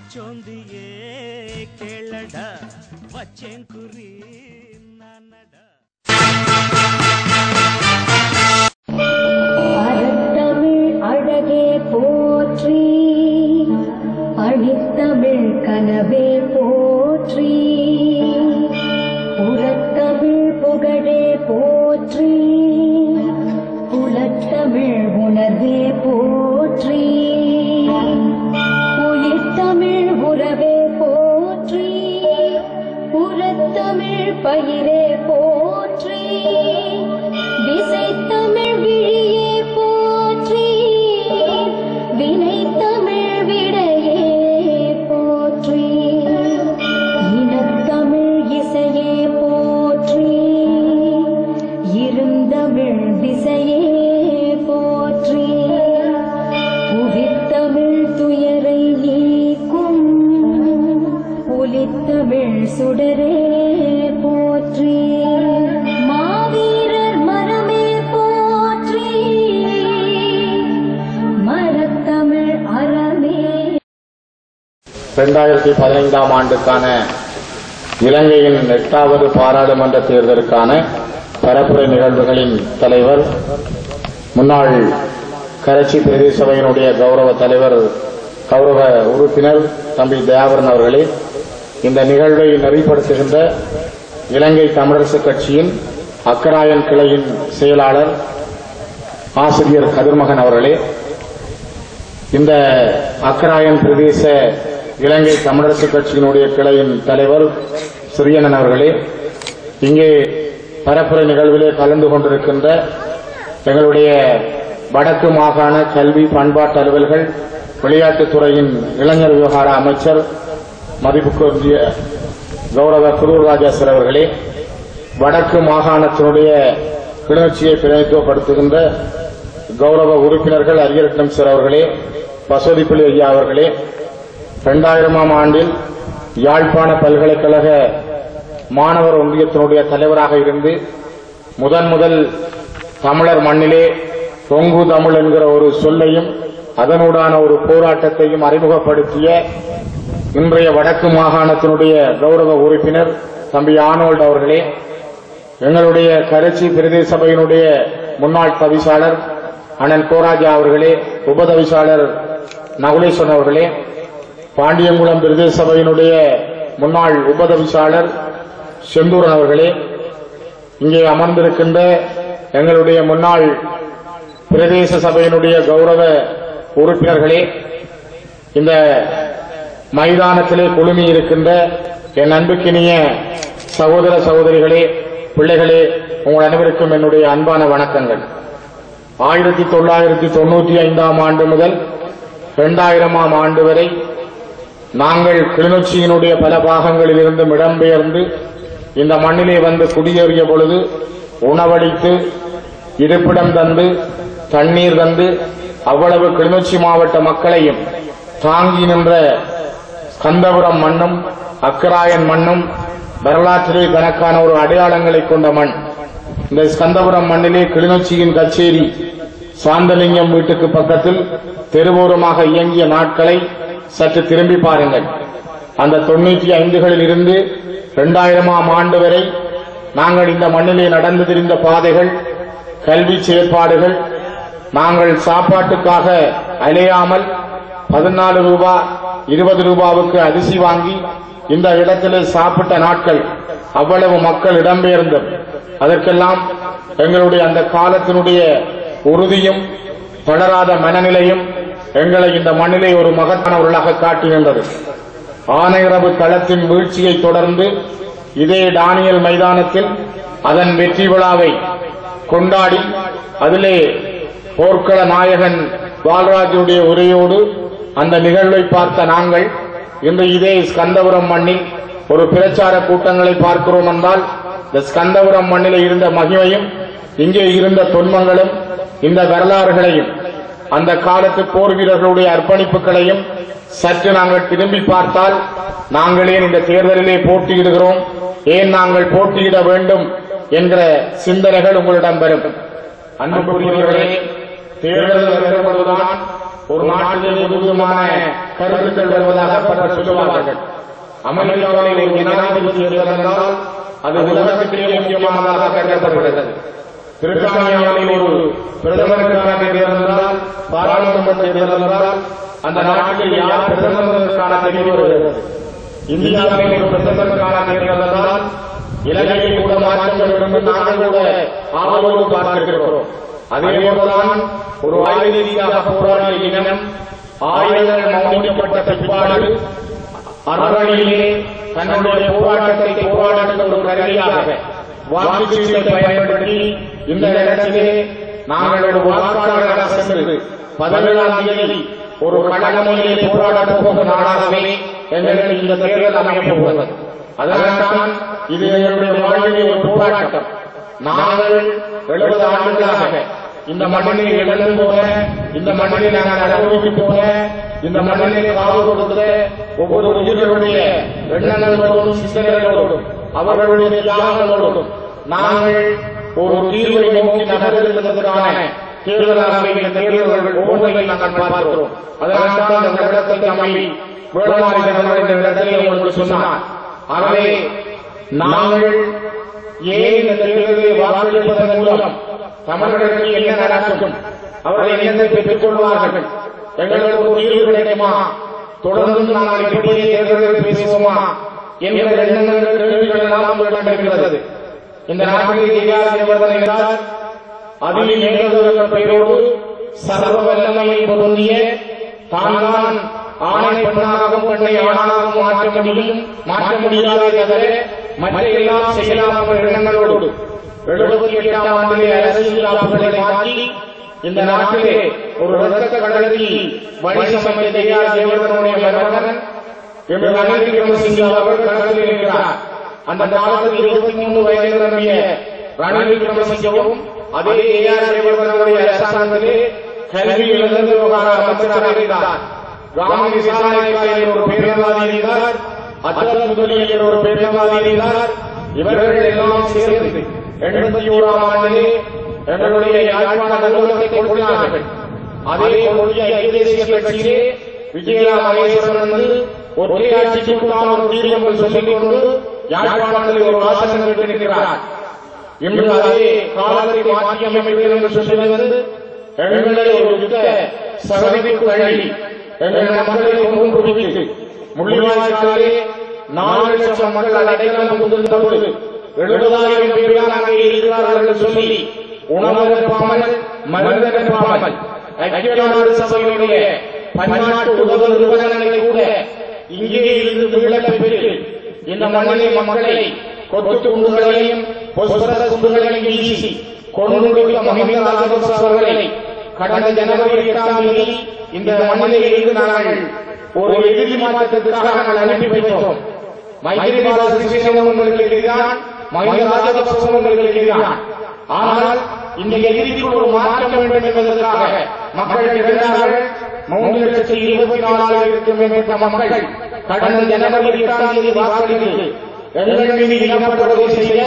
பூச்சோந்தியே கேளடா வச்சேன் குறி நானடா அறத்தமிழ் அழகே போற்றி அணித்தமிழ் கனவே போற்றி புறத்தமிழ் புகழே போற்றி புலத்தமிழ் உணர்வே போற்றி உயிர்த்தமிழ் உறவே போற்றி புறத்தமிழ் பயிரே போற்றி திசைத்தமிழ் விழியே போற்றி வினைத்தமிழ் விடையே போற்றி இனத்தமிழ் இசையே போற்றி இருந்தமிழ் திசையே போற்றி புவித்தமிழ் துயரை நீக்கும் புலித்தமிழ் சுடரே போற்றி மாவீரர் மரமே போற்றி மரத்தமிழ் அறமே இரண்டாயிரத்தி பதினைந்தாம் ஆண்டுக்கான இலங்கையின் எட்டாவது பாராளுமன்ற தேர்தலுக்கான பரப்புரை நிகழ்வுகளின் தலைவர் முன்னாள் கரைச்சி பிரதேச சபையினுடைய கௌரவ தலைவர் கௌரவ உறுப்பினர் தம்பி தயாபரன் அவர்களே இந்த நிகழ்வை நெறிப்படுத்துகின்ற இலங்கை தமிழரசுக் கட்சியின் அக்கராயன் கிளையின் செயலாளர் ஆசிரியர் கதிர்மகன் அவர்களே இந்த அக்கராயன் பிரதேச இலங்கை தமிழரசுக் கட்சியினுடைய கிளையின் தலைவர் சிறியனன் அவர்களே இங்கே பரப்புரை நிகழ்விலே கலந்து கொண்டிருக்கின்ற எங்களுடைய வடக்கு மாகாண கல்வி பண்பாட்டு அலுவல்கள் விளையாட்டுத்துறையின் இளைஞர் விவகார அமைச்சர் மதிப்புக்குரிய கௌரவ குரூர் ராஜா சார் அவர்களே வடக்கு மாகாணத்தினுடைய கிளர்ச்சியை பிரதித்துவப்படுத்துகின்ற கௌரவ உறுப்பினர்கள் அரியரட்னம் சார் அவர்களே பசோதிப்புலி ஐயா அவர்களே இரண்டாயிரமாம் ஆண்டில் யாழ்ப்பாண பல்கலைக்கழக மாணவர் ஒன்றியத்தினுடைய தலைவராக இருந்து முதன் முதல் தமிழர் மண்ணிலே தொங்கு தமிழ் என்கிற ஒரு சொல்லையும் அதனூடான ஒரு போராட்டத்தையும் அறிமுகப்படுத்திய இன்றைய வடக்கு மாகாணத்தினுடைய கௌரவ உறுப்பினர் தம்பி ஆனோல்ட் அவர்களே எங்களுடைய கரைச்சி பிரதேச சபையினுடைய முன்னாள் தவிசாளர் அண்ணன் கோராஜா அவர்களே உபதவிசாளர் நகுலேஸ்வரன் அவர்களே பாண்டியங்குளம் பிரதேச சபையினுடைய முன்னாள் உபதவிசாளர் செந்தூரன் அவர்களே இங்கே அமர்ந்திருக்கின்ற எங்களுடைய முன்னாள் பிரதேச சபையினுடைய கௌரவ உறுப்பினர்களே இந்த மைதானத்திலே குழுமி இருக்கின்ற என் அன்புக்கினிய சகோதர சகோதரிகளே பிள்ளைகளே உங்கள் அனைவருக்கும் என்னுடைய அன்பான வணக்கங்கள் ஆயிரத்தி தொள்ளாயிரத்தி தொண்ணூற்றி ஐந்தாம் ஆண்டு முதல் இரண்டாயிரமாம் ஆண்டு வரை நாங்கள் கிளிநொச்சியினுடைய பல பாகங்களில் இருந்தும் இடம்பெயர்ந்து இந்த மண்ணிலே வந்து குடியேறிய பொழுது உணவளித்து இருப்பிடம் தந்து தண்ணீர் தந்து அவ்வளவு கிளிநொச்சி மாவட்ட மக்களையும் தாங்கி நின்ற கந்தபுரம் மண்ணும் அக்கராயன் மண்ணும் வரலாற்றிலே கணக்கான ஒரு அடையாளங்களை கொண்ட மண் இந்த ஸ்கந்தபுரம் மண்ணிலே கிளிநொச்சியின் கச்சேரி சாந்தலிங்கம் வீட்டுக்கு பக்கத்தில் தெருவோரமாக இயங்கிய நாட்களை சற்று திரும்பி பாருங்கள் அந்த தொண்ணூற்றி ஐந்துகளில் இருந்து இரண்டாயிரமாம் ஆண்டு வரை நாங்கள் இந்த மண்ணிலே நடந்து திரிந்த பாதைகள் கல்வி செயற்பாடுகள் நாங்கள் சாப்பாட்டுக்காக அலையாமல் பதினாலு ரூபா இருபது ரூபாவுக்கு அரிசி வாங்கி இந்த இடத்திலே சாப்பிட்ட நாட்கள் அவ்வளவு மக்கள் இடம்பெயர்ந்தோம் அதற்கெல்லாம் எங்களுடைய அந்த காலத்தினுடைய உறுதியும் தளராத மனநிலையும் எங்களை இந்த மண்ணிலே ஒரு மகத்தானவர்களாக காட்டி நின்றது ஆனையரவு தளத்தின் வீழ்ச்சியை தொடர்ந்து இதே டானியல் மைதானத்தில் அதன் வெற்றி விழாவை கொண்டாடி அதிலே போர்க்கள நாயகன் பாலராஜுடைய உரையோடு அந்த நிகழ்வை பார்த்த நாங்கள் இன்று இதே ஸ்கந்தபுரம் மண்ணில் ஒரு பிரச்சார கூட்டங்களை பார்க்கிறோம் என்றால் இந்த ஸ்கந்தபுரம் மண்ணில் இருந்த மகிமையும் இங்கே இருந்த தொன்மங்களும் இந்த வரலாறுகளையும் அந்த காலத்து போர் வீரர்களுடைய அர்ப்பணிப்புகளையும் சற்று நாங்கள் திரும்பி பார்த்தால் நாங்கள் ஏன் இந்த தேர்தலிலே போட்டியிடுகிறோம் ஏன் நாங்கள் போட்டியிட வேண்டும் என்கிற சிந்தனைகள் உங்களிடம் வரும் அன்புக்குரியவர்களே தேர்தல் வரும்பொழுதுதான் ஒரு நாட்டிலே புதுவிதமான கருத்துக்கள் வருவதாக பலர் சொல்லுவார்கள் அமெரிக்காவில் ஒரு ஜனாதிபதி தேர்தல் என்றால் அது உலகத்திலே முக்கியமானதாக கருதப்படுகிறது பிரித்தானியாவில் ஒரு பிரதமருக்கான தேர்தல் என்றால் பாராளுமன்ற தேர்தல் என்றால் அந்த நாட்டில் யார் பிரதமருக்கான தெரிவு வருகிறது இந்தியாவில் ஒரு பிரதமருக்கான தேர்தல் என்றால் இலங்கையில் கூட மாற்றங்கள் வேண்டும் நாங்கள் கூட ஆவலோடு பார்த்திருக்கிறோம் அதே போலதான் ஒரு ஆயுத ரீதியாக போராடிய இனம் ஆயுதங்கள் மௌனிக்கப்பட்ட பிற்பாடு அறவழியிலே தன்னுடைய போராட்டத்தை போராடுகிற ஒரு கருவியாக வாக்குச்சீட்டை பயன்படுத்தி இந்த இடத்திலே நாங்கள் ஒரு வாக்காளர்களாக சென்று பதினேழாம் தேதி ஒரு கடமையிலே போராட போகும் நாளாகவே எங்களுக்கு இந்த தேர்தல் அமையப் போகிறது அதனால்தான் இது எங்களுடைய வாழ்விலே ஒரு போராட்டம் நாங்கள் எழுபது ஆண்டுகளாக இந்த மண்ணில் இழந்து போன இந்த மண்ணில் நாங்கள் அனுபவித்து போன இந்த மண்ணிலே காவு கொடுத்த ஒவ்வொரு உயிர்களுடைய எண்ணங்களோடும் சிந்தனைகளோடும் அவர்களுடைய தியாகங்களோடும் நாங்கள் ஒரு தீர்வை நோக்கி நகர்ந்ததற்கான தேர்தலாக இந்த தேர்தல்கள் ஒவ்வொன்றையும் நாங்கள் பார்க்கிறோம் அதனால்தான் அந்த இடத்தை நம்பி வேளாண் இந்த இடத்திலே உங்களுக்கு சொன்னார் ஆகவே நாங்கள் ஏன் இந்த தேர்தலை வாக்களிப்பதன் மூலம் தமிழர்களுக்கு என்ன நடக்கும் அவர்கள் என்னத்தை பெற்றுக் கொள்வார்கள் எங்களுக்கு ஒரு தீர்வு கிடைக்குமா தொடர்ந்து நாங்கள் இப்படியே தேர்தலில் பேசுவோமா என்ற எண்ணங்கள் கேள்விகள் எல்லாம் உங்களிடம் இருக்கிறது இந்த நாட்டில் செய்யாதவர்கள் என்றால் அதில் நிகழ்வுகள் பெயரோடு சர்வ வல்லமையை பொருந்திய தான் தான் ஆணை பெண்ணாகவும் பெண்ணை ஆணாகவும் மாற்ற முடியும் மாற்ற முடியாதே தவிர மற்ற எல்லாம் செய்யலாம் என்ற எண்ணங்களோடு எழுபத்தி எட்டாம் ஆண்டிலே அரசியல் லாபங்களை மாற்றி இந்த நாட்டிலே ஒரு இரத்த கடலுக்கு வழி சமைக்க தெரியாத தேவதனுடைய மருமகன் என்று ரணில் விக்ரமசிங்கே அவர்கள் களத்தில் இருக்கிறார் அந்த காலத்தில் இருபத்தி மூன்று வயது நிரம்பிய ரணில் விக்ரமசிங்கவும் அதே ஏஆர் தேவதனுடைய அரசாங்கத்திலே கல்வி இழந்த விவகார அமைச்சராக இருந்தார் ராம விசாரணைக்காரர் ஒரு பேரவாதி இருந்தார் அத்தல் முதலியர் ஒரு பேரவாதி இருந்தார் இவர்கள் எல்லாம் சேர்ந்து எண்பத்தி ஓராம் ஆண்டிலே எங்களுடைய யாழ்ப்பாண நிறுவனத்தை கொடுத்தார்கள் அதே கொள்கை ஐக்கிய தேசிய கட்சியிலே விஜயா மகேஸ்வரன் வந்து ஒரே ஆட்சிக்கு தான் ஒரு தீர்வு சொல்லிக் கொண்டு யாழ்ப்பாணத்தில் ஒரு ஆசனம் பெற்றிருக்கிறார் இன்று அதே காலத்தை மாற்றி அமைப்பது என்று சொல்லி வந்து எங்களை ஒரு யுத்த சகதிக்கு தள்ளி எங்கள் மக்களை கொண்டு குவித்து முள்ளிவாய்க்காலே நாலு லட்சம் மக்கள் அடைக்கலம் கொண்டிருந்த பொழுது எழுபதாயிரம் பேர் தான் அங்கே இருக்கிறார்கள் என்று சொல்லி உணவகப்பாமல் மருந்தகப்பாமல் ஐக்கிய நாடு சபையினுடைய பன்னாட்டு உதவு நிறுவனங்களை கூட இங்கே இருந்து விளக்க பெற்று இந்த மண்ணிலே மக்களை கொத்து குண்டுகளையும் பொஸ்பர குண்டுகளையும் வீசி கொண்டு கொடுத்த மஹிந்த ராஜபக்ச அவர்களை கடந்த ஜனவரி எட்டாம் தேதி இந்த மண்ணிலே இருந்து நாங்கள் ஒரு எதிரி மாற்றத்திற்காக நாங்கள் அனுப்பி வைத்தோம் மைத்திரிபால சிறிசேன உங்களுக்கு எதிரான் மஹிந்த ராஜபக்ச உங்களுக்கு எதிரான் ஆனால் இந்த எதிரிக்கு ஒரு மாற்றம் வேண்டும் என்பதற்காக மக்கள் திரண்டார்கள் மூன்று லட்சத்தி இருபத்தி நாலாயிரத்துக்கும் மேற்பட்ட மக்கள் கடந்த ஜனவரி எட்டாம் தேதி வாக்களித்து எங்கள் மீது இனப்படுகொலை செய்ய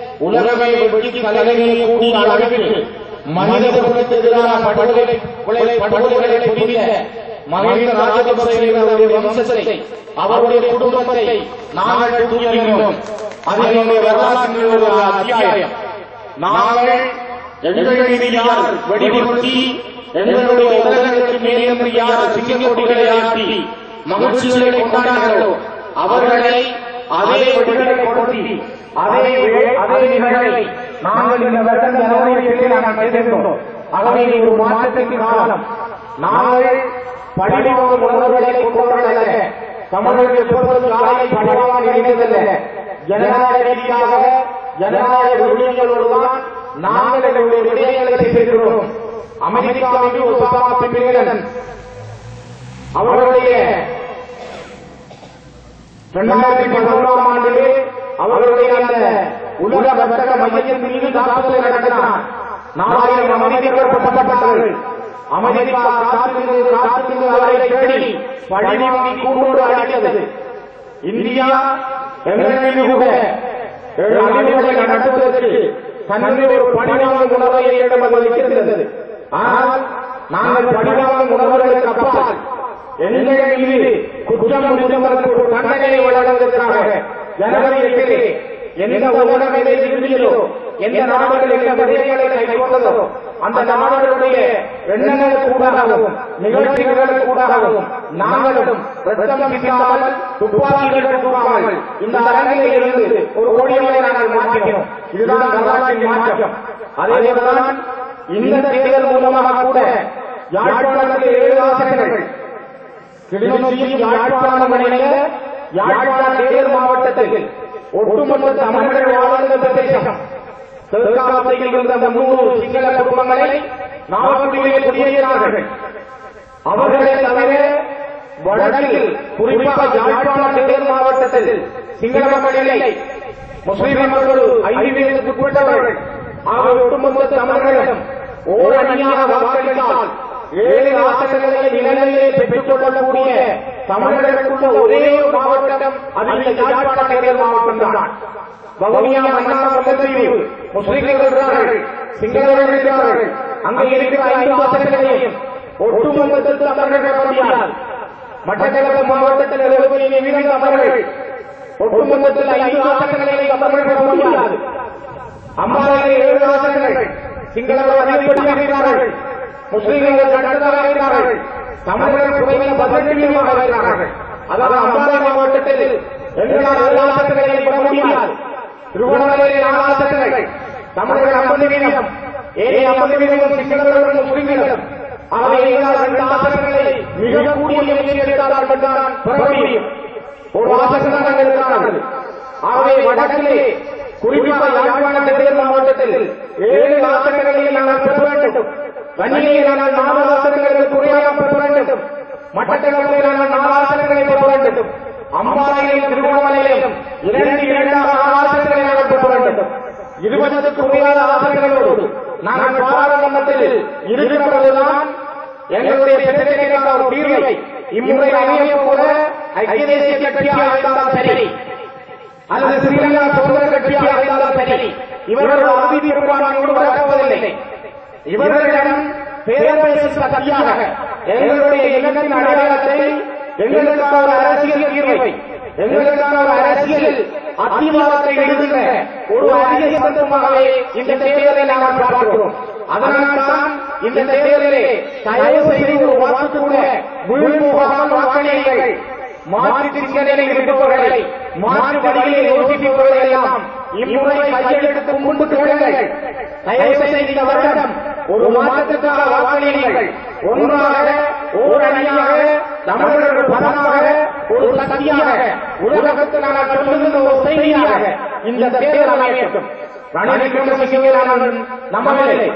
உலகமே வெட்டி தலைமையை கூடி அளவிற்கு மனித குலத்துக்கு எதிரான படுகொலை கொலை படுகொலைகளை புரிந்த மஹிந்த ராஜபக்சே அவருடைய வம்சத்தை அவருடைய குடும்பத்தை நாங்கள் தூக்கினோம் அது என்னுடைய வரலாற்றில் ஒரு அத்தியாயம் நாங்கள் எங்கள் மீது யார் வெடிகுத்தி எங்களுடைய உலகங்களுக்கு மேலிருந்து யார் சிங்கக்கொடிகளை ஆட்டி மகிழ்ச்சிகளை கொண்டாடினார்களோ அவர்களை அதே வெடிகளை கொடுத்தி அதே வே- அதே நிகழ்வை நாங்கள் இந்த வருடம் ஜனவரியிலே நாங்கள் செய்திருந்தோம் ஆகவே இது ஒரு மாற்றத்திற்கு காலம் நாங்கள் படிவாங்க உணர்வுகளை கொண்டவர்கள் அல்ல தமிழர்கள் எப்பொழுதும் காலை படிவாக நினைத்ததல்ல ஜனநாயக ரீதியாக ஜனநாயக விடயங்களோடுதான் நாங்கள் எங்களுடைய விடயங்களை செய்கிறோம் அமெரிக்காவில் ஒசாமா பின் லேடன் அவர்களுடைய இரண்டாயிரத்தி பதினோராம் ஆண்டிலே அவர்களுடைய அந்த உலக வர்த்தக மையத்தின் மீது தாக்குதலை நடத்தினார் நாலாயிரம் அமெரிக்கர்கள் கொல்லப்பட்டார்கள் அமெரிக்கா காத்திருந்து காத்திருந்து அவரை தேடி பழிவாங்கி கூண்டோடு அடித்தது இந்தியா எங்கள் மீது கூட ஏழு அழிவுகளை நடத்துவதற்கு தன்னுடைய ஒரு பழிவாங்கும் உணர்வை என்னிடம் அது வைத்திருந்தது ஆனால் நாங்கள் பழிவாங்கும் உணர்வுகளுக்கு எங்கள் மீது குற்றம் புரிந்தவருக்கு ஒரு தண்டனை வழங்குவதற்காக ஜனவரி எட்டிலே எந்த உலகம் எதை விரும்பியதோ எந்த நாடுகள் எந்த விடயங்களை கைக்கொண்டதோ அந்த நாடுகளுடைய எண்ணங்களுக்கு கூடாகவும் நிகழ்ச்சிகளுக்கு கூடாகவும் நாங்களும் ரத்தம் சிந்தாமல் துப்பாக்கிகள் கூடாமல் இந்த அரங்கில் இருந்து ஒரு கோடியை நாங்கள் மாற்றினோம் இதுதான் வரலாற்றின் மாற்றம் அதே போலதான் இந்த தேர்தல் மூலமாக கூட யாழ்ப்பாணத்தில் ஏழு ஆசனங்கள் கிளிநொச்சியும் யாழ்ப்பாணம் இணைந்த யாழ்ப்பாண தேர்தல் மாவட்டத்தில் ஒட்டுமொத்த தமிழர்கள் வாழ்ந்த பிரதேசம் தெற்காலத்தில் இருந்த முன்னூறு சிங்கள குடும்பங்களை நாகக்குடியிலே குடியேறினார்கள் அவர்களே தவிர வடக்கில் குறிப்பாக யாழ்ப்பாண தேர்தல் மாவட்டத்தில் சிங்கள மக்கள் இல்லை முஸ்லிம் மக்கள் ஐந்து வயதுக்கு உட்பட்டவர்கள் ஆக ஒட்டுமொத்த தமிழர்களும் ஓர் அணியாக வாக்களித்தால் ஏழு ஆசனங்களை நிலையிலே பெற்றுக் கொள்ளக்கூடிய தமிழர்களுக்குள்ள ஒரே ஒரு மாவட்டம் அது இந்த யாழ்ப்பாண தேர்தல் மாவட்டம் தான் வவுனியா மன்னார் முல்லைத்தீவு முஸ்லிம்கள் இருக்கிறார்கள் சிங்களர்கள் இருக்கிறார்கள் அங்கே இருக்கிற ஐந்து ஆசனங்களையும் ஒட்டுமொத்த தமிழர்கள் முடியாது மட்டக்களப்பு மாவட்டத்தில் எழுபது வீரர்கள் தமிழர்கள் ஒட்டுமொத்தத்தில் ஐந்து ஆசனங்களை தமிழர்கள் முடியாது அம்பாறையில் ஏழு ஆசனங்கள் சிங்களர்கள் அதிகப்படியாக இருக்கிறார்கள் முஸ்லிம்கள் கண்டதாக இருக்கிறார்கள் தமிழர்கள் குறைவில் பதினெட்டுமாக இருக்கிறார்கள் அதாவது அம்பாறை மாவட்டத்தில் எங்களால் ஏழு ஆசனங்களை பெற முடியாது திருவண்ணாமலையில் நாலு ஆசனங்கள் தமிழர்கள் ஐம்பது வீதம் ஏழை ஐம்பது வீதம் சிங்களர்களும் முஸ்லிம்களும் ஆகவே எங்களால் ரெண்டு ஆசனங்களை மிக கூடிய முயற்சி எடுத்தால் மட்டும்தான் பெற முடியும் ஒரு ஆசனம் தான் இருக்கிறார்கள் ஆகவே வடக்கிலே குறிப்பாக யாழ்ப்பாண தேர்தல் மாவட்டத்தில் ஏழு ஆசனங்களை நாங்கள் பெற வேண்டும் வன்னியை நாங்கள் நாலு ஆசனங்களுக்கு குறையாக பெற வேண்டும் மட்டக்களப்பில் நாங்கள் நாலு ஆசனங்களை பெற வேண்டும் அம்பாறையில் திருவண்ணாமலையிலும் இரண்டு இரண்டாக நாலு ஆசனங்களை நாங்கள் பெற வேண்டும் இருபதுக்கு குறையாத ஆசனங்களோடு நாங்கள் பாராளுமன்றத்தில் இருக்கிறபோதுதான் எங்களுடைய பிரச்சனைக்கான ஒரு தீர்வை இம்முறை அமைய போல ஐக்கிய தேசிய கட்சியாக இருந்தாலும் சரி அல்லது ஸ்ரீலங்கா சுதந்திர கட்சியாக இருந்தாலும் சரி இவர்கள் அறுதி பெரும்பான்மையோடு வரப்போவதில்லை இவர்களிடம் பேரரசு சக்தியாக எங்களுடைய இலக்கின் அடையாளத்தை எங்களுக்கான ஒரு அரசியல் தீர்வை எங்களுக்கான ஒரு அரசியல் அத்திவாதத்தை எழுதுகிற ஒரு அரிய சந்தர்ப்பமாகவே இந்த தேர்தலை நாங்கள் பார்க்கிறோம் அதனால்தான் இந்த தேர்தலிலே தயவு செய்து ஒரு வாக்கு கூட விழும்போகாமல் வாக்களியுங்கள் மாற்று சிந்தனையில் இருப்பவர்களை மாற்று வழியிலே யோசிப்பவர்களை எல்லாம் இம்முறை கையெழுத்து முன்பு கேளுங்கள் தயவு செய்து இந்த வருடம் ஒரு மாற்றத்துக்காக வாக்களியுங்கள் ஒன்றாக ஓர் அணியாக தமிழர்கள் பலனாக ஒரு சக்தியாக உலகத்தில் நாங்கள் சொல்லுகின்ற ஒரு செய்தியாக இந்த தேர்தல் அமையட்டும் ரணில் விக்ரமசிங்கே நாங்கள் நம்பவில்லை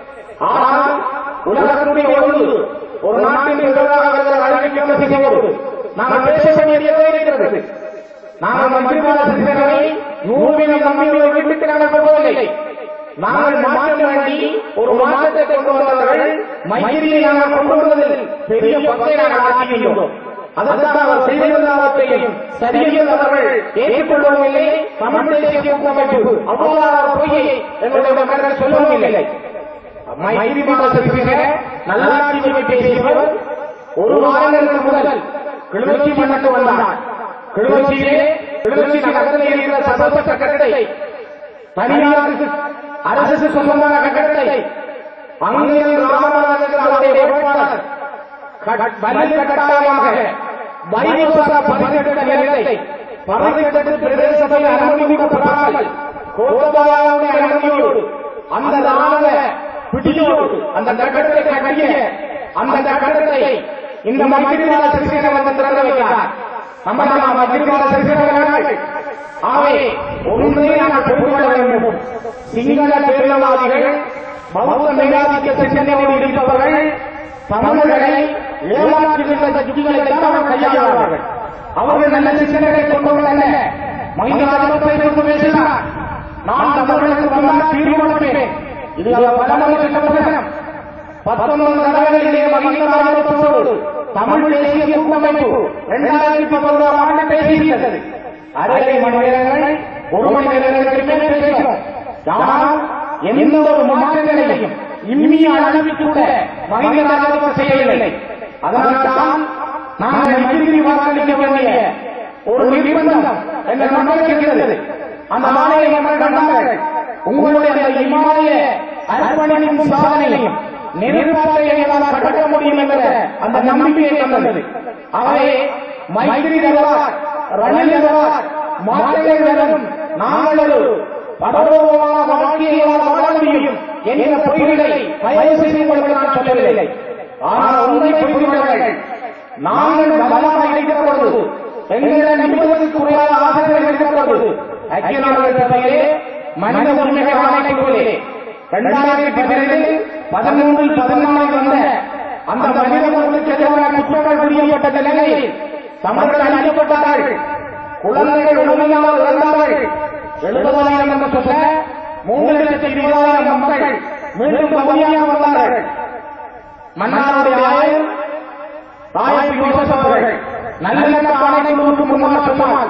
ஆனால் உலகத்துடைய ஒன்று ஒரு நாட்டின் எதிராக வருகிற ரணில் விக்ரமசிங்கோடு நாங்கள் பேச வேண்டியதே இருக்கிறது நாங்கள் மந்திரிபால சிந்தனை நூறுவினம் நம்பியுள்ள வீட்டுக்கு நாங்கள் போவதில்லை நாங்கள் மாற்றம் வேண்டி ஒரு மாற்றத்தை கொண்டு வந்தவர்கள் மைத்திரியை நாங்கள் கொண்டு வருவதில் பெரிய பங்கை நாங்கள் ஆக்கியுள்ளோம் அதற்காக அவர் செய்திருந்தாவற்றையும் சரியவர்கள் ஏற்றுக்கொள்ளவும் இல்லை தமிழ் தேசிய கூட்டமைப்பு அவ்வளவு பொய்யை எங்களுடைய மக்கள் சொல்லவும் இல்லை மைத்திரிபால சிறிய நல்லாட்சி பேசியவர் ஒரு வாரங்களுக்கு முதல் கிளிநொச்சி மண்ணுக்கு வந்தான் கிளிநொச்சியிலே கிளிநொச்சி நகரில் இருக்கிற சர்வச கட்டடத்தை தனியாருக்கு அரசு சொந்தமான கட்டடத்தை அங்கே ராமநாதன் அவருடைய வேட்பாளர் கட்- வலி கட்டாயமாக வைகுசா பரிசெடுத்த நிலத்தை பரிசெடுத்து பிரதேச சபை அனுமதிக்கப்படாமல் கோத்தபாயாவுடைய அனுமதியோடு அந்த ராணுவ பிடியோடு அந்த கட்டடத்தை கட்டிய அந்த கட்டடத்தை இந்த மைத்திரிபால சிறிசேன வந்து திறந்து வைத்தார் நம்ம நாம் மைத்திரிபால சிறிசேனர்கள் ஆகவே ஒன்றே நாங்கள் பெற்றுக்கொள்ள வேண்டும் சிங்கள பேரினவாதிகள் பௌத்த மேலாதிக்க சிந்தனையோடு இருப்பவர்கள் தமிழர்களை ஏமாற்றுகின்ற யுக்திகளை தான் அவர் கையாளுவார்கள் அவர்கள் நல்ல சிந்தனைகளை கொண்டவர்கள் அல்ல மனித ஆர்வத்தை கொண்டு பேசினார் நான் தமிழர்களுக்கு வந்தால் தீர்மானிப்பேன் இது அவர் பலமுறை சொன்ன பிரச்சனம் பத்தொன்பது தடவைகளிலே மகிழ்ந்த ஆர்வத்தோடு தமிழ் தேசிய கூட்டமைப்பு இரண்டாயிரத்தி பதினோராம் ஆண்டு பேசியிருக்கிறது அரை மணி நேரங்கள் ஒரு மணி நேரங்களுக்கு மேல் பேசினோம் ஆனால் எந்த ஒரு மாற்றங்களையும் இம்மிய அளவுக்கு கூட மகிழ்ந்த ஆர்வம் செய்யவில்லை அதனால்தான் நாங்கள் மைத்திரி வாக்களிக்க வேண்டிய ஒரு நிர்பந்தம் எங்கள் மக்களுக்கு இருக்கிறது அந்த மாநில மக்கள் கண்டார்கள் உங்களுடைய அந்த இமாலய அர்ப்பணிக்கும் சாதனையும் நிர்வாகத்தை எங்களால் கடக்க முடியும் என்ற அந்த நம்பிக்கையை தந்தது அவை மைத்திரி தருவார் ரணில் தருவார் மாற்றங்கள் வரும் நாங்கள் ஒரு படோபமான வாழ்க்கையை வாழ முடியும் என்ற பொய்களை தயவு செய்து உங்களுக்கு நான் சொல்லவில்லை ஆனால் உண்மை புரிந்தவர்கள் நாங்கள் பலமாக இருக்கிற பொழுது எங்களிடம் நிமிடத்துக்கு குறையாத ஆசைகள் இருக்கிற பொழுது ஐக்கிய நாடுகள் சபையிலே மனித உரிமைகள் ஆணைக்குள்ளே இரண்டாயிரத்தி பதினேழு பதிமூன்றில் பதினாலில் வந்த அந்த மனித உரிமைக்கு எதிரான குற்றங்கள் புரியப்பட்ட நிலையில் தமிழர்கள் அழிக்கப்பட்டார்கள் குழந்தைகள் உண்மையாக இறந்தார்கள் எழுபதாயிரம் என்று சொல்ல மூன்று லட்சத்தி இருபதாயிரம் மக்கள் மீண்டும் பகுதியாக வந்தார்கள் மன்னாருடைய ஆயுள் ராயப்பி யோசப் அவர்கள் நல்லெண்ண ஆணைக்குழுவுக்கு முன்னால் சொன்னால்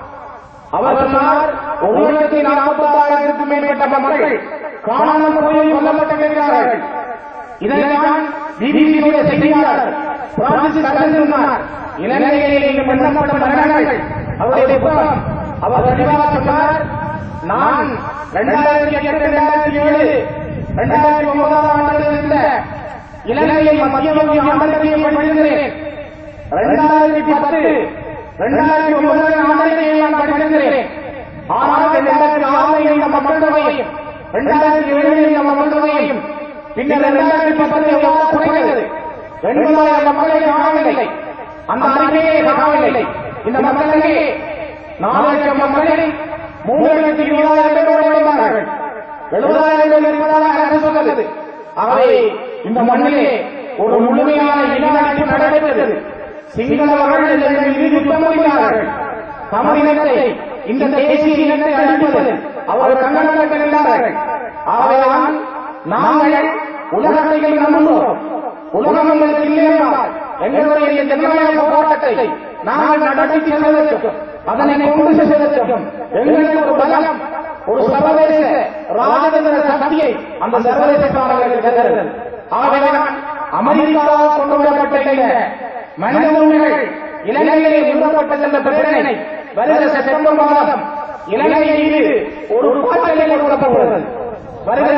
அவர் சொன்னார் ஒரு லட்சத்தி நாற்பத்தாயிரத்துக்கும் மேற்பட்ட மக்கள் காணாமல் போய் கொல்லப்பட்டிருக்கிறார்கள் இதைத்தான் பிபிசியுடைய செய்தியாளர் பிரான்சிஸ் கலந்து சொன்னார் இலங்கையில் இங்கு பண்ணப்பட்ட மரணங்கள் அவருடைய புத்தகம் அவர் தெளிவாக சொன்னார் நான் இரண்டாயிரத்தி எட்டு இரண்டாயிரத்தி ஏழு இரண்டாயிரத்தி ஒன்பதாம் ஆண்டில் இருந்த இலங்கையில் மத்திய வங்கி ஆண்டத்தையும் படித்திருக்கிறேன் இரண்டாயிரத்தி பத்து இரண்டாயிரத்தி ஒன்பதாம் ஆண்டில் நான் படித்திருக்கிறேன் ஆனால் இரண்டாயிரத்தி ஆறில் நம்ம மக்கள் தொகையும் இரண்டாயிரத்தி ஏழில் நம்ம மக்கள் தொகையும் பின்னர் இரண்டாயிரத்தி பத்தில் எவ்வளவு குறைந்தது எண்பதாயிரம் மக்களை காணவில்லை அந்த அறிக்கையை காணவில்லை இந்த மக்களுக்கு நாலு லட்சம் மக்களில் மூன்று லட்சத்தி இருபதாயிரம் பேர் உழைப்பார்கள் எழுபதாயிரம் பேர் இருப்பதாக அரசு சொன்னது அவை இந்த மண்ணிலே ஒரு முழுமையான இனநாட்டு நடைபெற்றது சிங்களவர்கள் இதற்கு மீது யுத்தம் புரிந்தார்கள் தமிழினத்தை இந்த தேசிய இனத்தை அழிப்பது அவர்கள் கண்ணனங்கள் இருந்தார்கள் ஆகையால் நாங்கள் உலகத்தை நம்புகிறோம் உலகம் எங்களுக்கு இல்லை என்றால் எங்களுடைய இந்த ஜனநாயக போராட்டத்தை நாங்கள் நடத்தி செல்வதற்கும் அதனை கொண்டு செல்வதற்கும் எங்களுக்கு ஒரு பலம் ஒரு சர்வதேச ராஜதந்திர சக்தியை அந்த சர்வதேச காரர்களுக்கு தருகிறது ஆகையால் அமெரிக்காவால் கொண்டு வரப்பட்ட இந்த மனித உரிமைகள் இலங்கையிலே நிறுவப்பட்டது என்ற பிரேரணை வருகிற செப்டம்பர் மாதம் இலங்கை மீது ஒரு பாட்டலை கொடுக்கப்படுகிறது வருகிற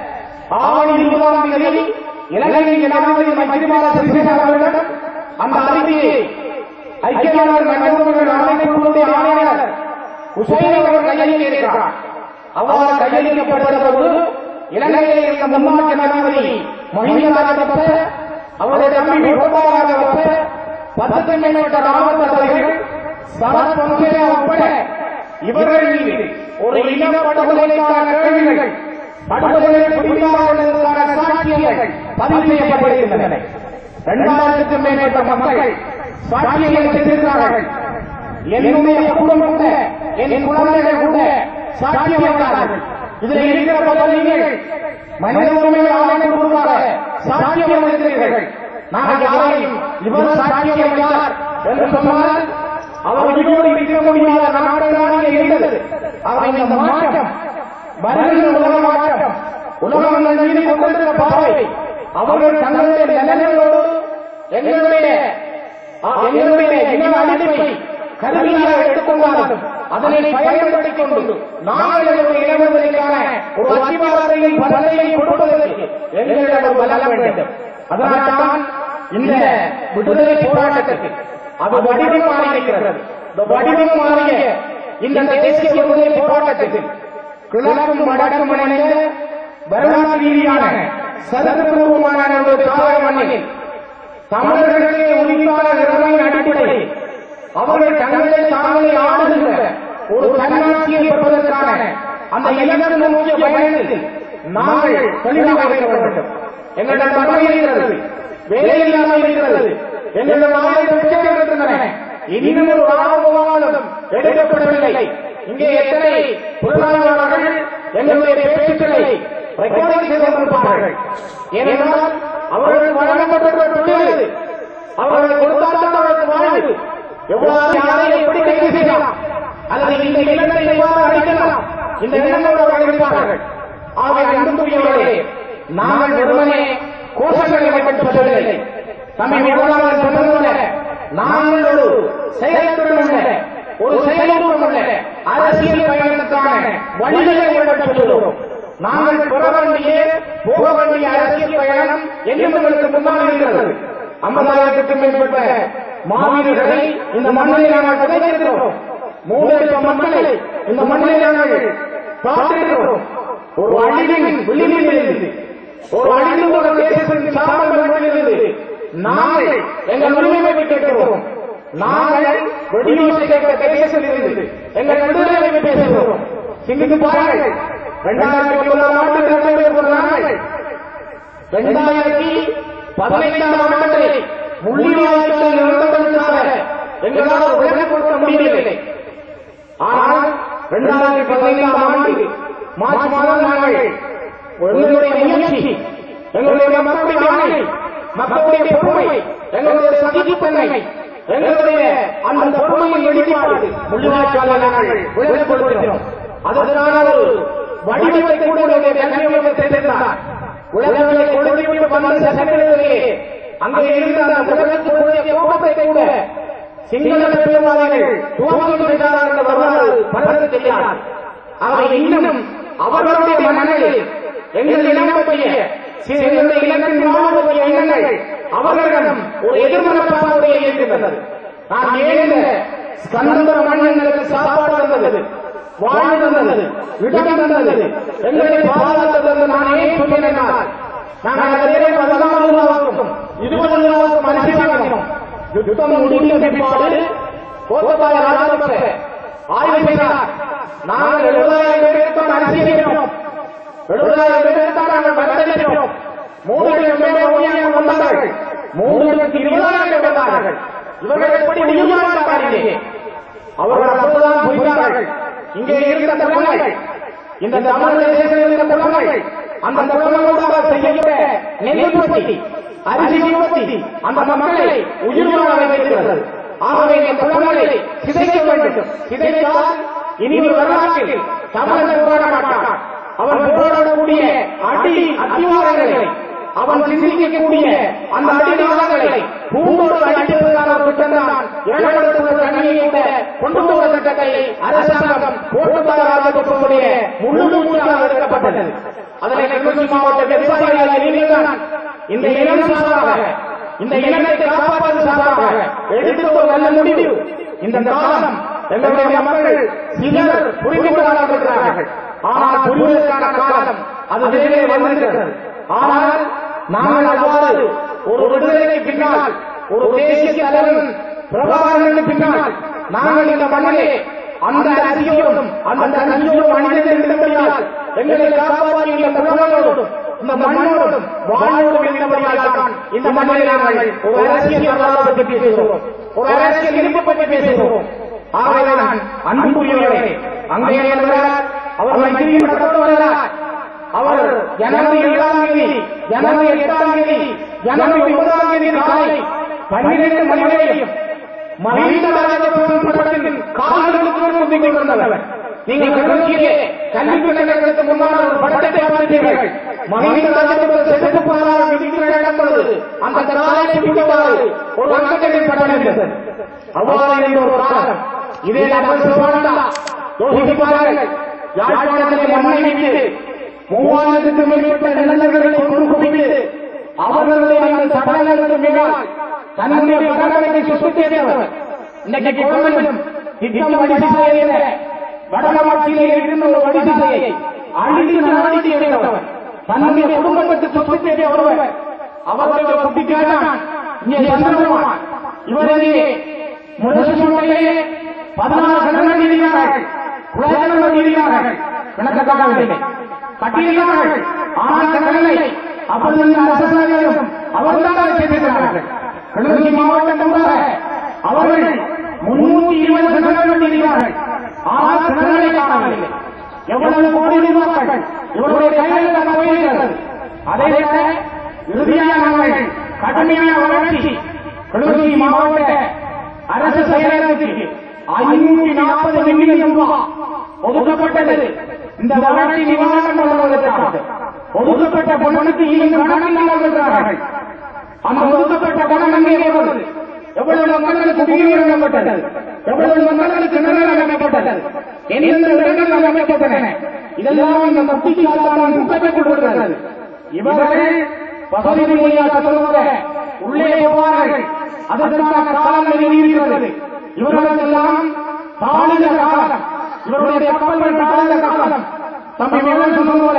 ஆவணி இருபதாம் தேதி இலங்கையின் ஜனாதிபதி மைத்திரிபால சிறிசேன அவர்களிடம் அந்த அறிக்கையை ஐக்கிய நாடுகள் மனித உரிமைகள் ஆணைக்குழுவுடைய ஆணையாளர் உசைன் அவர்கள் கையெழுத்தி இருக்கிறார் அவ்வாறு கையெழுத்திக்கப்பட்ட போது இலங்கையில் இருந்த முன்னாள் ஜனாதிபதி மஹிந்த ராஜபக்ச அவருடைய தம்பி கோபால ராஜபக்ச பத்துக்கும் மேற்பட்ட ராணுவ தளபதிகள் சரத் பொன்சேகா உட்பட இவர்கள் மீது ஒரு இன படுகொலைக்கான கேள்விகள் படுகொலை புரிந்தார்கள் என்பதற்கான சாட்சியங்கள் பதிவு செய்யப்பட்டிருக்கின்றன இரண்டாயிரத்துக்கும் மேற்பட்ட மக்கள் சாட்சியங்களை செய்திருக்கிறார்கள் என்னுடைய குடும்பம் கூட என் குழந்தைகள் கூட சாட்சியம் வந்தார்கள் இதில் இருக்கிற பகுதிகள் மனித உரிமைகள் ஆணையம் உருவாக சாட்சியம் அளிக்கிறீர்கள் நாங்கள் யாரையும் இவர் சாட்சியம் அளித்தார் என்று சொன்னால் அவர் உயிரோடு இருக்க முடியாத நாடுகளாக இருந்தது அவர் இந்த மாற்றம் வருகிற உலக மாற்றம் உலகம் எங்கள் மீது கொண்டிருக்கிற பார்வை அவர்கள் தங்களுடைய நிலைகளோடு எங்களுடைய எங்களுடைய இன அடிப்பை கருவியாக எடுத்துக்கொண்டாலும் அதனை பயன்படுத்திக் கொண்டு நாங்கள் எங்களுடைய இனவர்களுக்கான ஒரு அத்திவாரத்தையும் பலனையும் கொடுப்பதற்கு எங்களிடம் ஒரு பலம் வேண்டும் அதனால்தான் இந்த விடுதலை போராட்டத்துக்கு அது வடிவம் மாறியிருக்கிறது இந்த வடிவம் மாறிய இந்த தேசிய விடுதலை போராட்டத்துக்கு கிழக்கும் வடக்கும் இணைந்த வரலாற்று ரீதியான சதப்பூர்வமான ஒரு தாவர மண்ணில் தமிழர்களுக்கு உரிமையான நிலைமையின் அடிப்படையில் அவர்கள் தங்களை தாங்களே ஆளுகின்ற ஒரு தன்னாட்சியை பெறுவதற்கான அந்த இலக்கு நோக்கிய பயணத்தில் நாங்கள் தெளிவாக இருக்க வேண்டும் எங்களிடம் வறுமை இருக்கிறது வேலை இல்லாமல் இருக்கிறது எங்களிடம் ஆயிரம் பிரச்சனைகள் இருக்கின்றன இன்னும் ஒரு ராணுவமாலும் எடுக்கப்படவில்லை இங்கே எத்தனை பொருளாதாரர்கள் எங்களுடைய பேச்சுக்களை ரெக்கார்டிங் செய்து கொண்டிருப்பார்கள் ஏனென்றால் அவர்கள் வழங்கப்பட்ட தொழில் அவர்கள் கொடுத்தால் அவர்களுக்கு வாழ்வு எவ்வளவு யாரை எப்படி கைது செய்யலாம் அல்லது இந்த இல்லத்தை எவ்வாறு அழைக்கலாம் இந்த எண்ணங்களோடு அவர்கள் இருப்பார்கள் ஆகவே அன்புக்குரியவர்களே நாங்கள் வெறுமனே கோஷங்களை மட்டும் சொல்லவில்லை தம்மை விவரமாக சொன்னது போல நாங்கள் ஒரு செயலத்துடன் உள்ள ஒரு செயலூக்கம் உள்ள அரசியல் பயணத்துக்கான வழிகளை உங்களுக்கு சொல்லுகிறோம் நாங்கள் பெற வேண்டிய போக வேண்டிய அரசியல் பயணம் எங்களுக்கு முன்னால் இருக்கிறது ஐம்பதாயிரத்துக்கும் மேற்பட்ட மாவீரர்களை இந்த மண்ணில் நாங்கள் விதைத்திருக்கிறோம் மூணு லட்சம் மக்களை இந்த மண்ணில் நாங்கள் பார்த்திருக்கிறோம் ஒரு அழிவின் விளிம்பில் இருந்து ஒரு அழிந்து போன தேசத்தின் சாம்பல் மண்ணிலிருந்து நாங்கள் எங்கள் உரிமை கேட்கிறோம் நாங்கள் வெடியோசை கேட்கிற தேசத்தில் இருந்து எங்கள் விடுதலை பேசுகிறோம் சிந்தித்து பாருங்கள் இரண்டாயிரத்தி ஒன்பதாம் ஆண்டு நடைபெறும் நாங்கள் இரண்டாயிரத்தி பதினைந்தாம் ஆண்டு முள்ளிவாய்க்கால் நிறுவனங்களுக்காக எங்களால் விலகி கொடுக்க முடியவில்லை ஆனால் இரண்டாயிரத்தி பதினைந்தாம் ஆண்டு மார்ச் மாதம் நாங்கள் எங்களுடைய முயற்சி எங்களுடைய மக்களுடைய ஆணை மக்களுடைய பொறுமை எங்களுடைய சகிப்புத்தன்மை எங்களுடைய அந்த பொறுமையின் வெளிப்பாடு முள்ளிவாய்க்கால நாங்கள் விலகி கொடுக்கிறோம் அதற்கான ஒரு வடிவத்தை கூட உங்களுடைய கல்வி தெரிந்தார் உலகங்களை கொடுத்து வந்த சட்டங்களிலே அங்கே இருந்த அந்த உலகத்துடைய கோபத்தை கூட சிங்கள பெருமாள் துவங்கி விட்டார் என்ற வரலாறு பலருக்கு தெரியாது அவை இன்னும் அவர்களுடைய மனங்களில் எங்கள் இனம் பற்றிய எங்களுடைய இனத்தின் மாணவருடைய எண்ணங்கள் அவர்களிடம் ஒரு எதிர்மனப்பாடுடைய இருக்கின்றது நான் ஏன் இந்த ஸ்கந்தர மன்னங்களுக்கு சாப்பாடு தந்தது வாழ்வு தந்தது இடம் தந்தது எங்களை பாதுகாத்தது என்று நான் ஏன் சொன்னேன் என்றால் நாங்கள் அதிலே பதினாறு ரூபாவுக்கும் இருபது ரூபாவுக்கும் அனுப்பினோம் யுத்தம் முடிந்த பிற்பாடு கோத்தபாய ராஜபக்ச ஆய்வு செய்தார் நாங்கள் எழுபதாயிரம் பேருக்கு தான் அனுப்பினோம் எழுபதாயிரம் பேருக்கு தான் நாங்கள் வந்தளித்தோம் மூன்று லட்சம் பேர் ஒழியாக வந்தார்கள் மூன்று லட்சத்தி இருபதாயிரம் பேர் வந்தார்கள் இவர்கள் எப்படி உயிர்வாழ்ந்தார்கள் அவர்கள் அப்போதுதான் புரிந்தார்கள் இங்கே இருந்த குளங்கள் இந்த தமிழ் தேசத்தில் இருந்த குளங்கள் அந்த குளங்களோடு செய்யப்பட்ட நெல் உற்பத்தி அரிசி உற்பத்தி அந்த மக்களை உயிர் வாழ வைத்திருக்கிறது ஆகவே இந்த குளங்களை சிதைக்க வேண்டும் சிதைத்தால் இனி ஒரு வரலாற்றில் தமிழன் போராட மாட்டான் அவன் போராடக்கூடிய அடி அத்திவாரங்களை அவன் சிந்திக்கக்கூடிய அந்த அடிநாதங்களை பூண்டோடு அடிப்பதற்கான ஒரு திட்டம்தான் ஏழாயிரத்து தண்ணியை கூட கொண்டு போகிற திட்டத்தை அரசாங்கம் போட்டுப்பாராஜபக்சனுடைய முழு மூச்சாக எடுக்கப்பட்டது அதில் கிருஷ்ணகிரி மாவட்ட விவசாயிகளாக நீங்கள் இந்த இனம் சார்பாக இந்த இனத்தை காப்பாற்று சார்பாக எடுத்த ஒரு நல்ல முடிவு இந்த காலம் எங்களுடைய மக்கள் சிலர் புரிந்து கொள்ளாமல் இருக்கிறார்கள் ஆனால் புரிவதற்கான காலம் அது வேலே வந்திருக்கிறது ஆனால் நாங்கள் அவ்வாறு ஒரு விடுதலைக்கு பின்னால் ஒரு தேசிய தலைவன் பிரபாகரனுக்கு பின்னால் நாங்கள் இந்த மண்ணிலே அந்த அரிசியோடும் அந்த கஞ்சியோடும் அணிந்து இருந்தபடியால் எங்களை காப்பாற்றி இந்த குழந்தைகளோடும் இந்த மண்ணோடும் வாழ்வோடும் இருந்தபடியால் தான் இந்த மண்ணிலே நாங்கள் ஒரு அரசியல் வரலாறு பற்றி பேசுகிறோம் ஒரு அரசியல் இருப்பு பற்றி பேசுகிறோம் ஆகவே நான் அன்புக்குரியவர்களே அங்கே வருகிறார் அவர் மைத்திரியும் நடத்த வருகிறார் அவர் ஜனவரி ஏழாம் தேதி ஜனவரி எட்டாம் தேதி ஜனவரி ஒன்பதாம் தேதி காலை பன்னிரண்டு மணி வரையும் மஹிந்த ராஜபக்சன் படத்தின் கால்களுக்கு முந்திக் கொண்டிருந்தவர் நீங்கள் கிளர்ச்சியிலே கல்வி நிலையங்களுக்கு முன்னால் ஒரு படத்தை பார்த்தீர்கள் மஹிந்த ராஜபக்சன் செத்து போனால் விதிக்கிற இடம் பொழுது அந்த காலை பிடிவாறு ஒரு அங்கத்தின் படம் இருந்தது அவ்வாறு இருந்த ஒரு காலம் இதே நபர் சொல்வாண்டா யோசித்து பாருங்கள் யாழ்ப்பாணத்திலே மண்ணை விட்டு மூவாயிரத்துக்கும் மேற்பட்ட நிலங்களை கொண்டு குவித்து அவர்களுடைய அந்த சடலங்களுக்கு மேலால் தன்னுடைய கடமையை சுசுத்தேறியவர் இன்னைக்கு கோவிலும் திட்டம் வடிசையில வடமாட்சியிலே இருந்த ஒரு வடிசையை அழித்து நடவடிக்கை எடுத்தவர் தன்னுடைய குடும்பத்துக்கு சொத்து தேடிய ஒருவர் அவருடைய குட்டிக்காரன் இங்கே சந்திரகுமார் இவரையே முரசுமலையே பதினாறு கடன்கள் எழுதினார்கள் குலஜனங்கள் எழுதினார்கள் விளக்கக்காகவில்லை கட்டியிருக்கிறார்கள் ஆனால் கடனை அப்பொழுது அரசாங்கம் அவர்தான் செய்திருக்கிறார்கள் கிழக்கு மாவட்டம் கூட அவர்கள் முன்னூத்தி இருபது கடன்கள் எழுதினார்கள் ஆனால் கடனை காணவில்லை எவ்வளவு கோடி ரூபாய்கள் இவருடைய கையில் தான் போயிருக்கிறது அதை விட இறுதியாக நாங்கள் கடுமையான வளர்ச்சி கிழக்கு மாவட்ட அரசு செயலகத்திற்கு ஐநூற்றி நாற்பது மில்லியன் ரூபாய் ஒதுக்கப்பட்டது இந்த வளர்ச்சி நிவாரணம் வழங்குவதற்காக ஒதுக்கப்பட்ட பணத்துக்கு இன்னும் கணக்கில் வருகிறார்கள் அந்த ஒதுக்கப்பட்ட பணம் எங்கே வருவது எவ்வளவு எவ்வளவு மக்களுக்கு குடிநீர் வழங்கப்பட்டது எவ்வளவு மக்களுக்கு கிணறுகள் அமைக்கப்பட்டது எந்தெந்த இடங்கள் அமைக்கப்பட்டன இதெல்லாம் இந்த மத்திக்கான புத்தகத்தில் கொடுக்கிறது இவர்கள் பகுதி மொழியாக சொல்லுவத உள்ளே போவார்கள் அதற்கான காலம் இருக்கிறது இவர்களுக்கெல்லாம் தாளித காலம் இவருடைய கப்பல்கள் தாளித காலம் தம்பி மேலும் சொல்லுவத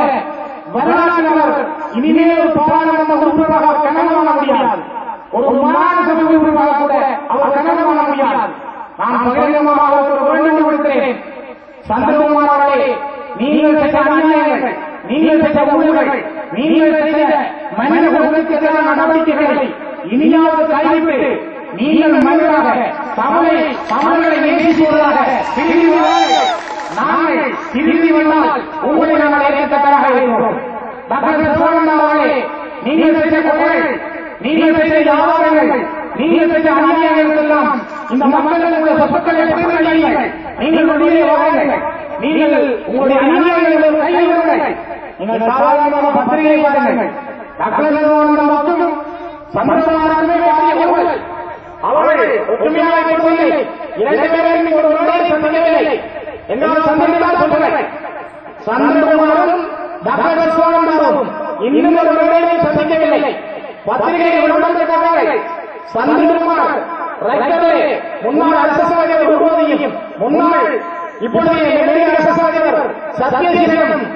வரலாறு இனிமேல் ஒரு பாராளுமன்ற உறுப்பினராக கனவு காண முடியாது ஒரு மாநில சபை உறுப்பினராக கூட அவர் கனவு காண முடியாது நான் பகிரங்கமாக ஒரு வேண்டுகோள் விடுக்கிறேன் சந்திரகுமார் அவர்களே நீங்கள் செய்த அநியாயங்கள் நீங்கள் செய்த ஊழல்கள் நீங்கள் செய்த மனித குலத்திற்கு எதிரான நடவடிக்கைகளை இனியாவது கைவிட்டு நீங்கள் மனிதராக தமிழை தமிழர்களை நேசிப்பவர்களாக திரும்பி வாருங்கள். நாங்கள் திரும்பி வந்தால் உங்களை நாங்கள் ஏற்கத்தக்கதாக இருக்கிறோம் டாக்டர் சோழன் அவர்களே நீங்கள் செய்த கொலைகள் நீங்கள் செய்த வியாபாரங்கள் நீங்கள் செய்த அநியாயங்கள் எல்லாம் இந்த மக்களுடைய சொத்துக்களை பெறுங்கள் நீங்கள் வெளியே வாருங்கள் நீங்கள் உங்களுடைய அநியாயங்களை கைவிடுங்கள் நீங்கள் சாதாரண பத்திரிகை பாருங்கள் டாக்டர் சோழன் மட்டும் சம்பந்தமானவே வாரியவர்கள் அவர்கள் ஒற்றுமையாக இருக்கவில்லை இரண்டு பேரையும் ஒரு முறை சந்திக்கவில்லை என்னால் சந்தித்தால் சொல்லுங்கள் சந்திரகுமாரும் டாக்டர் சோழந்தாரும் இன்னும் ஒரு வேலையை சந்திக்கவில்லை பத்திரிகை விளம்பரத்துக்காக சந்திரகுமார் ரைட்டரே முன்னாள் அரசாங்க விரோதியும் முன்னாள் இப்பொழுதைய நெடுக அரசாங்கவர் சத்யசீலன்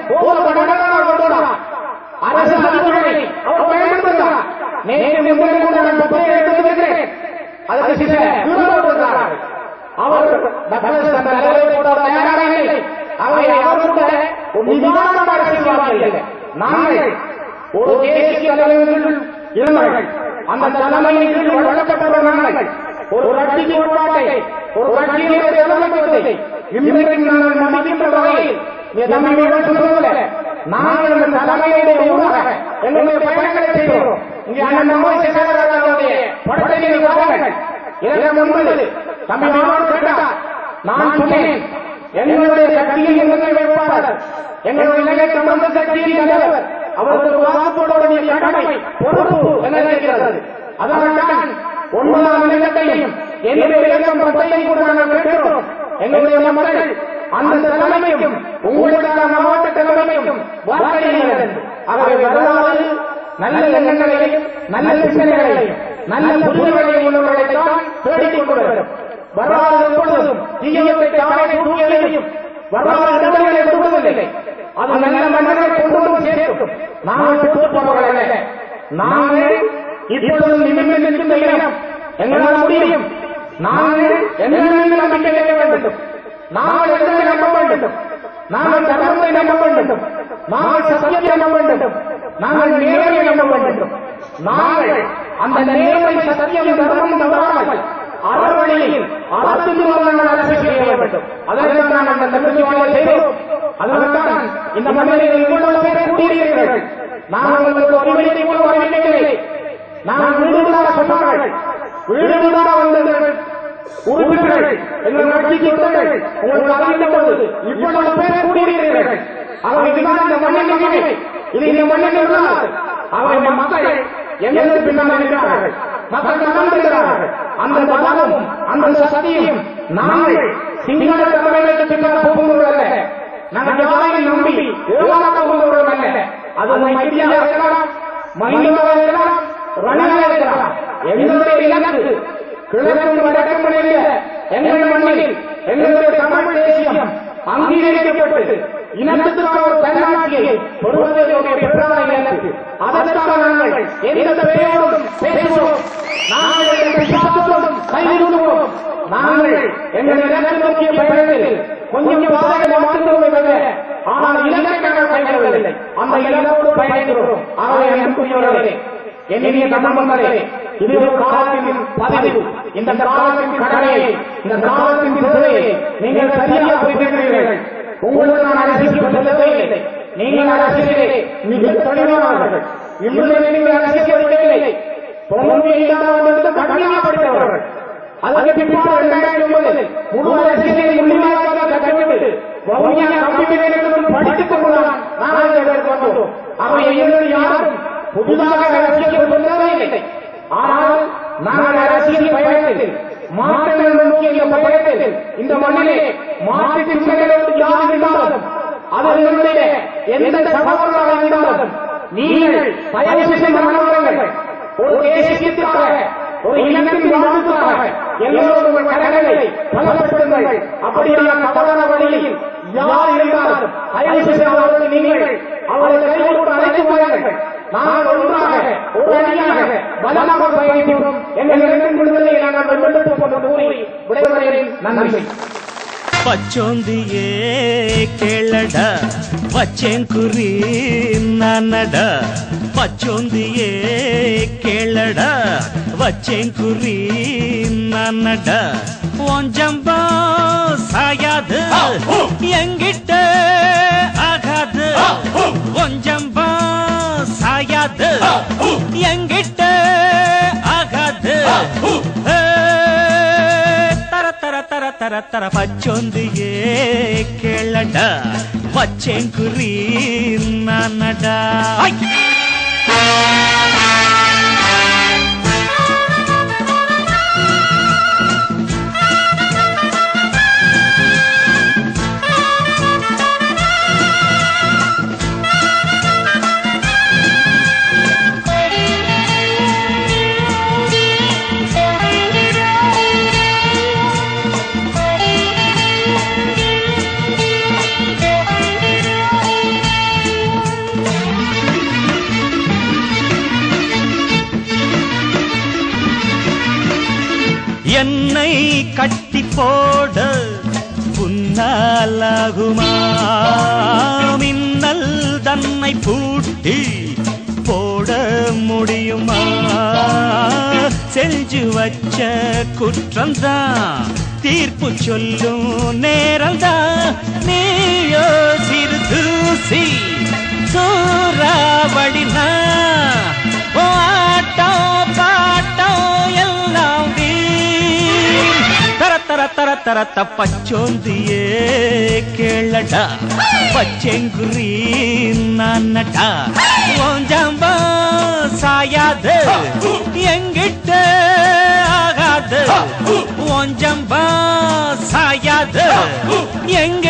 கொண்டோடா அரசு அதிபர்களை அவர் பயன்படுத்துகிறார் நேற்று முன்னாடி கூட நான் பத்திரிகை எடுத்திருக்கிறேன் அதற்கு சில விரும்பப்படுகிறார்கள் அவர் டாக்டர் அந்த அளவை போட தயாராக இல்லை அவை அவர் கூட ஒரு நிதானமான அரசியல்வாதிகள் நாங்கள் ஒரு தேசிய தலைவர்கள் இருந்தார்கள் அந்த தலைமையின் கீழ் வழங்கப்பட்ட நாங்கள் ஒரு கட்சி கோட்பாட்டை ஒரு கட்சியினுடைய தலைமைத்துவத்தை இன்றைக்கு நாங்கள் மதிக்கின்ற வகையில் இந்த தம்பியுடன் சொல்லுவதில்லை நாங்கள் இந்த தலைமையுடைய ஊடாக எங்களுடைய பயணங்களை செய்கிறோம் இங்கே அண்ணன் நம்மை சேகரராஜனுடைய படத்தை வாருங்கள் இதற்கு முன்பது தம்பி மாணவர் கேட்டார் நான் சொன்னேன் எங்களுடைய கட்சியில் எங்களுடைய வேட்பாளர் எங்களுடைய இலங்கை தமிழ் கட்சியின் தலைவர் அவருக்கு வாக்குப்பட வேண்டிய கடமை பொறுப்பு என்ன இருக்கிறது அதனால்தான் ஒன்பதாம் இலக்கத்தையும் என்னுடைய இலக்கம் பத்தையும் கூட நாங்கள் கேட்கிறோம் எங்களுடைய மக்கள் அந்த தலைமைக்கும் உங்களுடைய மாவட்ட தலைமைக்கும் வாக்களியுங்கள் ஆகவே வரலாறு நல்ல எண்ணங்களையும் நல்ல சிந்தனைகளையும் நல்ல புரிதல்களையும் உள்ளவர்களைத்தான் தேடிக் கொண்டு வரும் வரலாறு எப்பொழுதும் தீயத்தை தானே தூக்கியதையும் வரலாறு இடங்களை விடுவதில்லை அது நல்ல மன்னரை கொண்டு வந்து சேர்க்கும் நாங்கள் தோற்பவர்கள் அல்ல நாங்கள் இப்பொழுது நிமிர்ந்து நிற்கின்ற இடம் எங்களால் முடியும் நாங்கள் என்னென்ன நம்பிக்கை வைக்க வேண்டும் நாங்கள் எங்களை நம்ப வேண்டும் நாங்கள் தர்மத்தை நம்ப வேண்டும் நாங்கள் சத்தியத்தை நம்ப வேண்டும் நாங்கள் நேர்மையை நம்ப வேண்டும் நாங்கள் அந்த நேர்மை சத்தியம் தர்மம் தவறாமல் அறவழியில் அறத்தின் நாங்கள் அரசியல் செய்ய வேண்டும் அதற்காக நாங்கள் அந்த நம்பிக்கையை செய்தோம் அதற்காக இந்த மண்ணில் இவ்வளவு பேர் கூடியிருக்கிறீர்கள் நாங்கள் உங்களுக்கு ஒருவரை கூட வரவில்லை நாங்கள் வீடு வீடாக சொன்னார்கள் வீடு வீடாக வந்தவர்கள் உறுப்பினர்கள் எங்கள் கட்சிக்கு வந்தவர்கள் உங்களுக்கு அறிவிக்கப்பட்டது இவ்வளவு பேர் கூடியிருக்கிறீர்கள் அவர் இதுதான் இந்த மண்ணின் மகிமை இது இந்த மண்ணின் இருந்தால் அவருடைய மக்கள் எங்களுக்கு பின்னால் இருக்கிறார்கள் மக்கள் நம்புகிறார்கள் அந்த பலமும் அந்த சதியும் நாங்கள் சிங்கள தலைமைகளுக்கு பின்னால் போகும்போது நாங்கள் யாரையும் நம்பி ஏமாற்ற போகிறோம் அல்ல அது மைத்திரியாக இருக்கலாம் மகிழ்வாக இருக்கலாம் ரணிலாக இருக்கலாம் எங்களுடைய இலக்கு கிழக்கும் வடக்கும் இணைந்த எங்கள் மண்ணில் எங்களுடைய தமிழ் தேசியம் அங்கீகரிக்கப்பட்டு இனத்துக்கான ஒரு தன்னாட்சியை பெறுவதே என்னுடைய பிரதான இலக்கு அதற்காக நாங்கள் எந்த பெயரோடும் பேசுவோம் நாங்கள் எந்த சாத்தோடும் கைவிடுவோம் நாங்கள் எங்கள் இலக்கு நோக்கிய பயணத்தில் கொஞ்சம் பாதைகளை மாற்றுவோமே தவிர ஆனால் இலக்கை நாங்கள் கைவிடவில்லை அந்த இலக்கோடு பயணிக்கிறோம் ஆகவே அன்புக்குரியவர்களே என்னுடைய கண்ணமங்களே இது ஒரு காலத்தின் பதிவு இந்த காலத்தின் கடமையை இந்த காலத்தின் திசையை நீங்கள் சரியாக புரிந்திருக்கிறீர்கள் உங்களுக்கு நான் அரசியல் சொல்லவே இல்லை நீங்கள் அரசியலே மிக தெளிவானவர்கள் இன்றும் நீங்கள் அரசியல் விடவில்லை தொண்ணூற்றி ஐந்தாம் ஆண்டு கடுமையாக படித்தவர்கள் அதற்கு பின்னால் இரண்டாயிரத்தி ஒன்பதில் முழு அரசியலை முழுமையாக கற்றுவிட்டு வவுனியா கம்பிகளிலிருந்து படித்துக் கொண்டுதான் நாங்கள் இதற்கு வந்தோம் அவை எங்கள் யாரும் புதிதாக அரசியல் சொல்லவே இல்லை ஆனால் நாங்கள் அரசியல் பயணத்தில் மாற்றங்கள் நோக்கி இந்த பயணத்தில் இந்த மண்ணிலே மாற்றி சிந்தனைகளோடு யார் இருந்தாலும் அது என்னுடைய எந்த சகோதரராக இருந்தாலும் நீங்கள் தயவு செய்து மனவரங்கள் ஒரு தேசியத்திற்காக ஒரு இனத்தின் வாழ்வுக்காக எல்லோரும் உங்கள் கடன்களை பலப்படுத்துங்கள் அப்படியான தவறான வழியில் யார் இருந்தாலும் தயவு செய்து அவர்களை நீங்கள் அவர்களை கைகொண்டு அழைத்து வாருங்கள் நாங்கள் ஒன்றாக ஒரு அணியாக பலமாக பயணிப்போம் எங்கள் இரண்டு விடுதலை நாங்கள் வென்றெடுப்போம் என்று கூறி விடைபெறுகிறேன் நன்றி பச்சோந்தியே கேளட வச்சேங்குரி நன்னட பச்சோந்தியே கேளட வச்சேங்குரி நன்னட ஒஞ்சம்பா சாயாது எங்கிட்ட ஆகாது ஒஞ்சம்பா சாயாது எங்கிட்ட ஆகாது ஏ, தர தர தர தர தர பச்சொந்தியே கேளட வச்சேங்குரி நானடா ஐ! என்னை கட்டி போட புன்னாலாகுமா மின்னல் தன்னை பூட்டி போட முடியுமா செஞ்சு வச்ச குற்றம்தான் தீர்ப்பு சொல்லும் நேரம்தான் நீயோ சிறு தூசி சூறாவளினா ஓ ஆட்டம் பாட்டம் எல்லாம் வீண். தர தர தர தர தப்பச்சோந்தியே கேளடா பச்செங்குரி நானடா ஓஞ்சம்பா சாயாது எங்கிட்ட ஆகாது ஓஞ்சம்பா சாயாது எங்க